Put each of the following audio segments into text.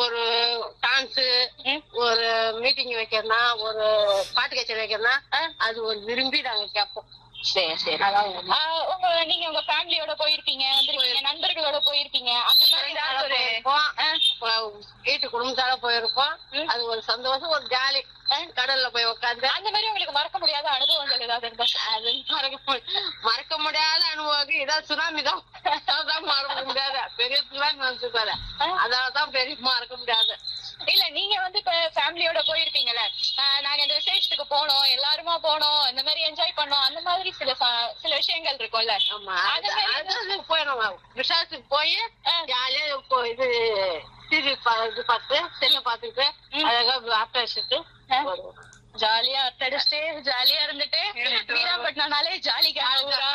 ஒரு டான்ஸ் ஒரு மீட்டிங் வைக்கிறனா ஒரு பாட்டு கச்சேரி வைக்கிறனா அது ஒரு விரும்பி நாங்க கேட்போம் சரி சரி அதான் உண்மை. ஆஹ் உங்க நீங்க உங்க ஃபேமிலியோட போயிருப்பீங்க வந்திருக்கீங்க நண்பர்களோட போயிருப்பீங்க அந்த மாதிரி ஏதாவது ஒரு போயிருப்போம். இப்போ வீட்டு குடும்பத்தால போயிருப்போம் அது ஒரு சந்தோஷம் ஒரு ஜாலி கடல்ல போய் உட்காந்து அந்த மாதிரி உங்களுக்கு மறக்க முடியாத அனுபவங்கள் ஏதாவது இருந்தா அது மறக்க மு- மறக்க முடியாத அனுபவம் இதான் சுனாமி தான் அதான் மறக்க முடியாத பெரிய சுனாமி வந்து பாரு அதனாலதான் பெரிய மறக்க முடியாது இல்ல நீங்க வந்து இப்ப ஃபேமிலியோட போயிருப்பீங்கல்ல ஆஹ் நாங்க இந்த விசேஷத்துக்கு போனோம் எல்லாருமா போனோம் இந்த மாதிரி என்ஜாய் பண்ணோம் அந்த மாதிரி சில ச- சில விஷயங்கள் இருக்கும்ல ஆமா அது அது- மாதிரி அது போய் நம்ம விசாரத்துக்கு போய் ஜாலியா இப்போ இது டிவி இது பார்த்து செல்ல பார்த்துட்டு அழகா ஆட்ட வச்சுட்டு வருவோம். ஜாலியா அட்டடிச்சுட்டு ஜாலியா இருந்துட்டு வீராம்பட்டினாலே ஜாலி ஊரா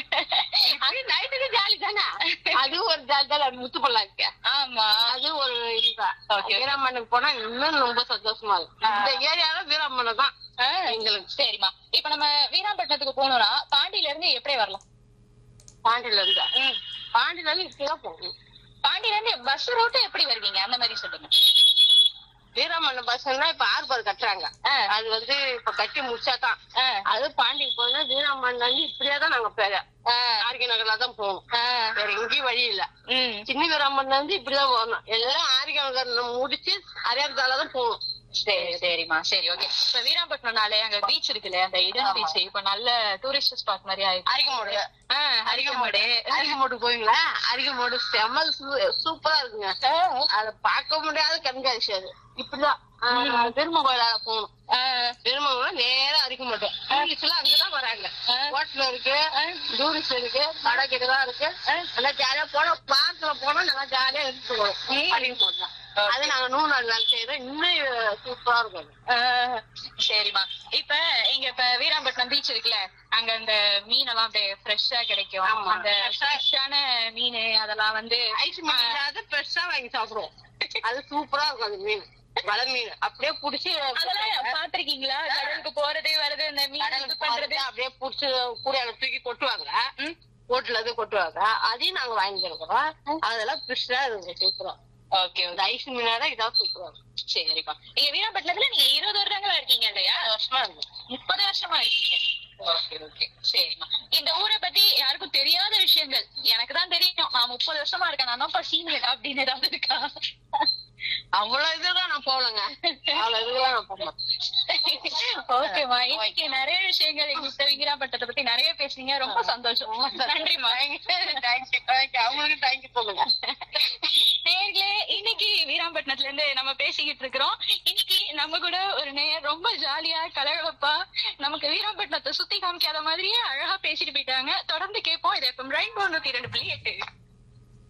அது நைட்டுக்கு ஜாலி தானே அது ஒரு ஜாலி தானே முத்து பல்லாக்க ஆமா அது ஒரு இதுதான் Okay. வீராமண்ணுக்கு போனா இன்னும் ரொம்ப சந்தோஷமா இருக்கும் இந்த ஏரியால வீராமண்ணம் தான் ஆஹ் எங்களுக்கு சரிம்மா இப்ப நம்ம வீராம்பட்டினத்துக்கு போனோம்னா பாண்டியில இருந்து எப்படி வரலாம் பாண்டியில இருந்து பாண்டியில இருந்து இப்படிதான் போகணும் பாண்டியில இருந்து பஸ் ரூட் எப்படி வருவீங்க அந்த மாதிரி சொல்லுங்க வீராமண்ணம் பஸ்னா இப்ப ஆர்பர் கட்டுறாங்க ஆ. அது வந்து இப்ப கட்டி முடிச்சாதான் ஆஹ் அது பாண்டிக்கு போனா வீராமண்ணம் வந்து இப்படியே தான் நாங்க பேர ஆஹ் ஆர்கே நகர்ல தான் போகணும் ஆஹ் வேற எங்கேயும் வழி இல்ல உம் சின்ன வீராமண்ணம் வந்து இப்படிதான் போகணும் எல்லாம் ஆர்கே நகர் முடிச்சு அரியாரத்தால தான் போகணும் சரி சரிம்மா சரி ஓகே இப்ப வீராம்பட்டினம்னாலே அங்க பீச் இருக்குல்ல அந்த இடன் பீச் இப்ப நல்ல டூரிஸ்ட் ஸ்பாட் மாதிரி ஆயிடுச்சு அரிக்கமோடு ஆஹ் அரிக்கமோடு அரிக்கமோடு போவீங்களா அரிக்கமோடு செம்ம சூ- சூப்பரா இருக்குங்க அத பார்க்க முடியாத கண்காட்சி அது இப்படிதான் ஆஹ், பெருமை கோயிலால போகணும் ஆஹ் பெருமை கோயில் நேரா அரிக்க மாட்டோம் டூரிஸ்ட் எல்லாம் அங்கதான் வராங்க ஹோட்டல் இருக்கு டூரிஸ்ட் இருக்கு கடை கிட்ட தான் இருக்கு நல்லா ஜாலியா போனா பார்க்ல போனா நல்லா ஜாலியா இருக்கு அரிக்க போட்டோம் அது நாங்க நூறு நாள் வேலை செய்யறோம் இன்னும் சூப்பரா இருக்கும் அது. ஆஹ் சரிம்மா இப்ப இங்க இப்ப வீராம்பட்டினம் பீச் இருக்குல்ல அங்க அந்த மீன் எல்லாம் அப்படியே ஃப்ரெஷ்ஷா கிடைக்கும் ஆமா. அந்த ஃப்ரெஷ்ஷான மீன் அதெல்லாம் வந்து ஐஸ் மீன் இல்லாத ஃப்ரெஷ்ஷா வாங்கி சாப்பிடுவோம் அது சூப்பரா இருக்கும் அந்த மீன் வலை மீன் அப்படியே புடிச்சு அதெல்லாம் பாத்திருக்கீங்களா கடலுக்கு போறது வருது இந்த மீன் இது கடலுக்கு பண்றது போறது அப்படியே புடிச்சு கூடையால தூக்கி கொட்டுவாங்க போட்டுல இருந்து கொட்டுவாங்க அதையும் நாங்க வாங்கி இருக்கிறோம் அதெல்லாம் ஃப்ரெஷ்ஷா இருக்கும் சூப்பரா ஓகே இந்த ஐஸ் மீனோட இதான் சூப்பரா இருக்கும் சரிப்பா நீங்க வீராம்பட்டினத்துல நீங்க இருபது வருடங்களா இருக்கீங்க இல்லையா வருஷமா இருக்கும் முப்பது வருஷமா இருக்கீங்க ஓகே ஓகே சரிம்மா இந்த ஊரை பத்தி யாருக்கும் தெரியாத விஷயங்கள் எனக்கு தான் தெரியும் நான் முப்பது வருஷமா இருக்கேன் நான் தான் சீனியர் அப்படின்னு ஏதாவது இருக்கா அவ்வளவு இதுதான் நான் போகலங்க அவ்வளவு இதுலாம் நான் போக மாட்டேன் ஓகேமா இன்னைக்கு நிறைய விஷயங்கள் எங்கிட்ட வீராம்பட்டத்தை பத்தி நிறைய பேசுனீங்க ரொம்ப சந்தோஷம் நன்றிமா தேங்க்யூ தேங்க்யூ அவங்களுக்கு தேங்க்யூ சொல்லுங்க நேர்களே இன்னைக்கு வீராம்பட்டினத்துல இருந்து நம்ம பேசிக்கிட்டு இருக்கிறோம் இன்னைக்கு நம்ம கூட ஒரு நேயர் ரொம்ப ஜாலியா கலகலப்பா நமக்கு வீராம்பட்டினத்தை சுத்தி காமிக்காத மாதிரியே அழகா பேசிட்டு போயிட்டாங்க தொடர்ந்து கேட்போம் இது எப்ப ரெயின்போ நூத்தி ரெண்டு புள்ளி எட்டு